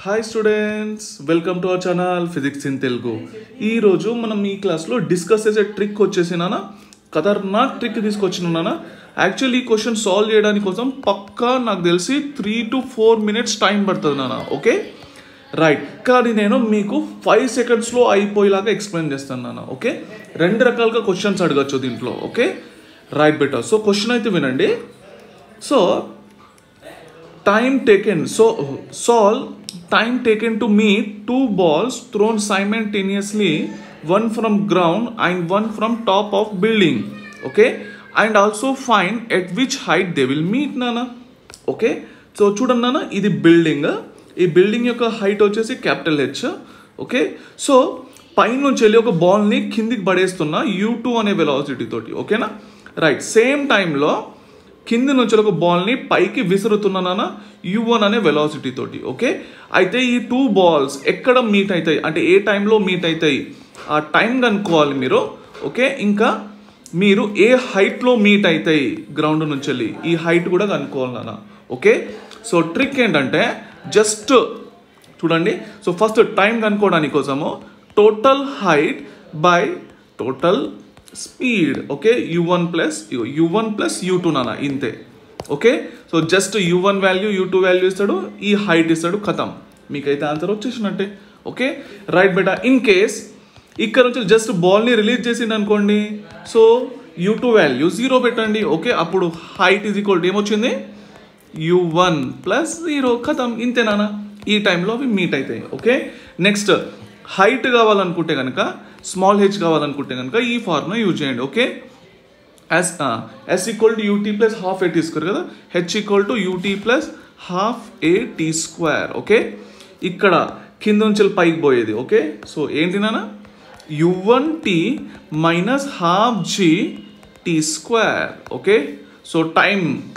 hi students welcome to our channel physics in Telugu ఈరోజు మనం ఈ క్లాస్లో డిస్కస్ చేసే ట్రిక్ వచ్చేసి నాన్న ఖతర్నాక్ ట్రిక్ తీసుకొచ్చిన నాన్న యాక్చువల్లీ ఈ క్వశ్చన్ సాల్వ్ చేయడానికి కోసం పక్కా నాకు తెలిసి three to four minutes time పడుతుంది నాన్న ఓకే రైట్ కానీ నేను మీకు ఫైవ్ సెకండ్స్లో అయిపోయేలాగా ఎక్స్ప్లెయిన్ చేస్తాను నాన్న ఓకే రెండు రకాలుగా క్వశ్చన్స్ అడగచ్చు దీంట్లో okay right better so question అయితే వినండి so time taken so solve time taken to meet two balls thrown simultaneously one from ground and one from top of building okay and also find at which height they will meet nana okay so చూడండి నాన్న ఇది building ఈ building యొక్క height వచ్చేసి capital H okay so పైనుంచి వెళ్ళి ఒక బాల్ని కిందికి పడేస్తున్నా యూ టూ అనే వెలాసిటీ తోటి ఓకేనా రైట్ సేమ్ టైంలో కింది నుంచి ఒక బాల్ని పైకి విసురుతున్నానా యూ వన్ అనే వెలాసిటీ తోటి ఓకే అయితే ఈ టూ బాల్స్ ఎక్కడ మీట్ అవుతాయి అంటే ఏ టైంలో మీట్ అవుతాయి ఆ టైం కనుక్కోవాలి మీరు ఓకే ఇంకా మీరు ఏ హైట్లో మీట్ అవుతాయి గ్రౌండ్ నుంచి వెళ్ళి ఈ హైట్ కూడా కనుక్కోవాలి నాన్న ఓకే సో ట్రిక్ ఏంటంటే జస్ట్ చూడండి సో ఫస్ట్ టైం కనుక్కోవడానికి కోసము total height by total speed okay u one plus u one plus u two నాన్న ఇంతే okay so just u one value u two value ఇస్తాడు ఈ హైట్ ఇస్తాడు కథం మీకైతే ఆన్సర్ వచ్చేసినట్టే ఓకే రైట్ బెటా ఇన్ కేస్ ఇక్కడ నుంచి జస్ట్ బాల్ని రిలీజ్ చేసింది అనుకోండి so u two value zero పెట్టండి ఓకే అప్పుడు హైట్ ఈజ్ ఈక్వల్ ఏమొచ్చింది యూ వన్ ప్లస్ జీరో కథం ఇంతేనా ఈ టైంలో అవి మీట్ అవుతాయి ఓకే నెక్స్ట్ హైట్ కావాలనుకుంటే కనుక స్మాల్ హెచ్ కావాలనుకుంటే కనుక ఈ ఫార్ములా యూజ్ చేయండి okay s s equal to u t plus half a t square కదా h equal to u t plus half a t square okay ఇక్కడ కింద నుంచి పైకి పోయేది ఓకే సో ఏంటి నాన్న u one t minus half g t square okay so time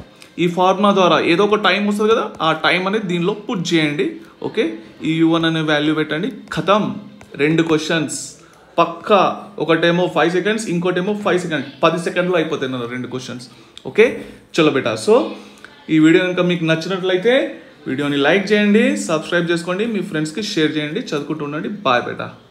ఈ ఫార్ములా ద్వారా ఏదో ఒక టైం వస్తుంది కదా ఆ టైం అనేది దీనిలో పుట్ చేయండి ఓకే ఈ యు వన్ అనే వాల్యూ పెట్టండి ఖతం రెండు క్వశ్చన్స్ పక్కా ఒకటేమో ఫైవ్ సెకండ్స్ ఇంకోటేమో ఫైవ్ సెకండ్ పది సెకండ్లో అయిపోతాయి నా రెండు క్వశ్చన్స్ ఓకే చలో బేటా సో ఈ వీడియో కనుక మీకు నచ్చినట్లయితే వీడియోని లైక్ చేయండి సబ్స్క్రైబ్ చేసుకోండి మీ ఫ్రెండ్స్కి షేర్ చేయండి చదువుకుంటూ ఉండండి బాయ్ బేటా